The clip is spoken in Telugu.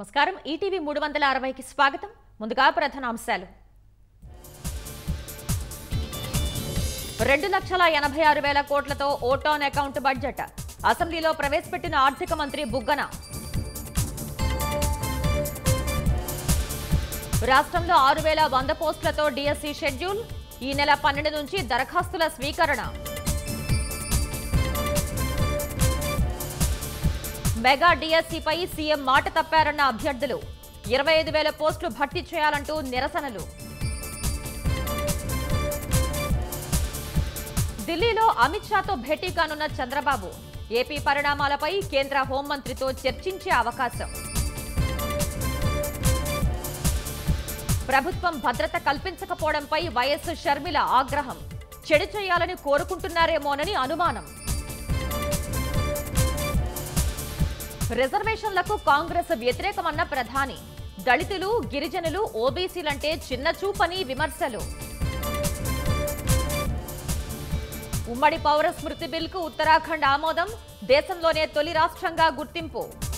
నమస్కారం ఈటీవీ మూడు వందల అరవైకి స్వాగతం ముందుగా ప్రధానాంశాలు రెండు లక్షల ఎనభై ఆరు వేల కోట్లతో ఓటాన్ అకౌంట్ బడ్జెట్ అసెంబ్లీలో ప్రవేశపెట్టిన ఆర్థిక మంత్రి బుగ్గన రాష్ట్రంలో ఆరు వేల వంద పోస్టులతో డిఎస్సి షెడ్యూల్ ఈ నెల పన్నెండు నుంచి దరఖాస్తుల స్వీకరణ మెగా డిఎస్సిపై సీఎం మాట తప్పారన్న అభ్యర్థులు ఇరవై ఐదు వేల పోస్టులు భర్తీ చేయాలంటూ నిరసనలు ఢిల్లీలో అమిత్ షాతో భేటీ కానున్న చంద్రబాబు ఏపీ పరిణామాలపై కేంద్ర హోంమంత్రితో చర్చించే అవకాశం ప్రభుత్వం భద్రత కల్పించకపోవడంపై వైఎస్ షర్మిల ఆగ్రహం చెడు చేయాలని కోరుకుంటున్నారేమోనని అనుమానం రిజర్వేషన్లకు కాంగ్రెస్ వ్యతిరేకమన్న ప్రధాని దళితులు గిరిజనులు ఓబీసీలంటే చిన్న చూపని విమర్శలు ఉమ్మడి పౌర స్మృతి బిల్కు ఉత్తరాఖండ్ ఆమోదం దేశంలోనే తొలి రాష్ట్రంగా గుర్తింపు